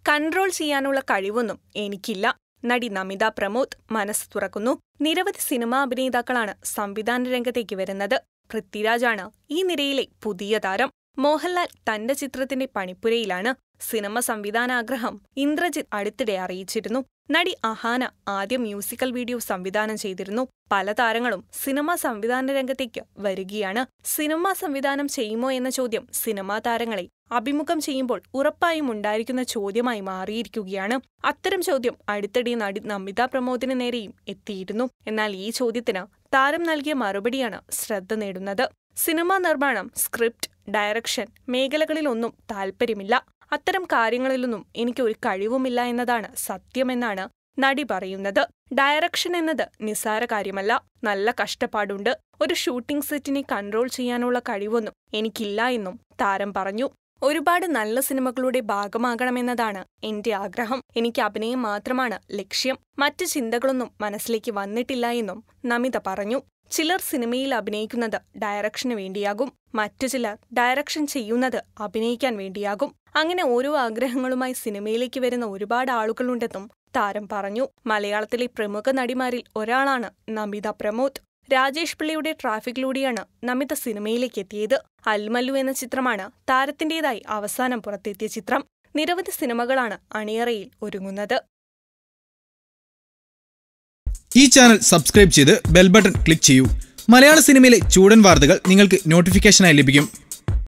control ചെയ്യാനുള്ള കഴിവൊന്നും എനിക്കില്ല നടി നമിത പ്രമോദ് മനസ്സ് തുറക്കുന്നു നിരവധി സിനിമാ അഭിനേതാക്കളാണ് സംവിധാന രംഗത്തേക്ക് വരുന്നത് പൃഥ്വിരാജാണ് ഈ നിരയിലെ പുതിയ താരം മോഹൻലാൽ തന്റെ ചിത്രത്തിന്റെ പണിപ്പുരയിലാണ് സിനിമ സംവിധാനാഗ്രഹം ഇന്ദ്രജിത്ത് അടുത്തിടെ അറിയിച്ചിരുന്നു നടി അഹാന ആദ്യം മ്യൂസിക്കൽ വീഡിയോ സംവിധാനം ചെയ്തിരുന്നു പല താരങ്ങളും സിനിമാ സംവിധാന രംഗത്തേക്ക് വരികയാണ് സിനിമ സംവിധാനം ചെയ്യുമോ എന്ന ചോദ്യം സിനിമാ താരങ്ങളെ അഭിമുഖം ചെയ്യുമ്പോൾ ഉറപ്പായും ഉണ്ടായിരിക്കുന്ന ചോദ്യമായി മാറിയിരിക്കുകയാണ് അത്തരം ചോദ്യം അടുത്തിടെ നടി നമിത പ്രമോദിന് നേരെയും എത്തിയിരുന്നു എന്നാൽ ഈ ചോദ്യത്തിന് താരം നൽകിയ മറുപടിയാണ് ശ്രദ്ധ നേടുന്നത് സിനിമാ നിർമ്മാണം സ്ക്രിപ്റ്റ് ഡയറക്ഷൻ മേഖലകളിലൊന്നും താൽപ്പര്യമില്ല അത്തരം കാര്യങ്ങളിലൊന്നും എനിക്ക് ഒരു കഴിവുമില്ല എന്നതാണ് സത്യമെന്നാണ് നടി പറയുന്നത് ഡയറക്ഷൻ എന്നത് നിസ്സാര കാര്യമല്ല നല്ല കഷ്ടപ്പാടുണ്ട് ഒരു ഷൂട്ടിംഗ് സെറ്റിനെ കൺട്രോൾ ചെയ്യാനുള്ള കഴിവൊന്നും എനിക്കില്ല എന്നും താരം പറഞ്ഞു ഒരുപാട് നല്ല സിനിമകളുടെ ഭാഗമാകണമെന്നതാണ് എന്റെ ആഗ്രഹം എനിക്ക് അഭിനയം മാത്രമാണ് ലക്ഷ്യം മറ്റ് ചിന്തകളൊന്നും മനസ്സിലേക്ക് വന്നിട്ടില്ല എന്നും നമിത പറഞ്ഞു ചിലർ സിനിമയിൽ അഭിനയിക്കുന്നത് ഡയറക്ഷന് വേണ്ടിയാകും മറ്റു ചിലർ ഡയറക്ഷൻ ചെയ്യുന്നത് അഭിനയിക്കാൻ വേണ്ടിയാകും അങ്ങനെ ഓരോ ആഗ്രഹങ്ങളുമായി സിനിമയിലേക്ക് വരുന്ന ഒരുപാട് ആളുകളുണ്ടെന്നും താരം പറഞ്ഞു മലയാളത്തിലെ പ്രമുഖ നടിമാരിൽ ഒരാളാണ് നമിത പ്രമോദ് രാജേഷ് പിള്ളയുടെ ട്രാഫിക്കിലൂടെയാണ് നമിത സിനിമയിലേക്ക് എത്തിയത് അൽമല്ലു എന്ന ചിത്രമാണ് താരത്തിന്റേതായി അവസാനം പുറത്തെത്തിയ ചിത്രം നിരവധി സിനിമകളാണ് അണിയറയിൽ ഒരുങ്ങുന്നത് ഈ ചാനൽ സബ്സ്ക്രൈബ് ചെയ്ത് ബെൽ ബട്ടൺ ക്ലിക്ക് ചെയ്യൂ മലയാള സിനിമയിലെ ചൂടൻ വാർത്തകൾ നിങ്ങൾക്ക് നോട്ടിഫിക്കേഷനായി ലഭിക്കും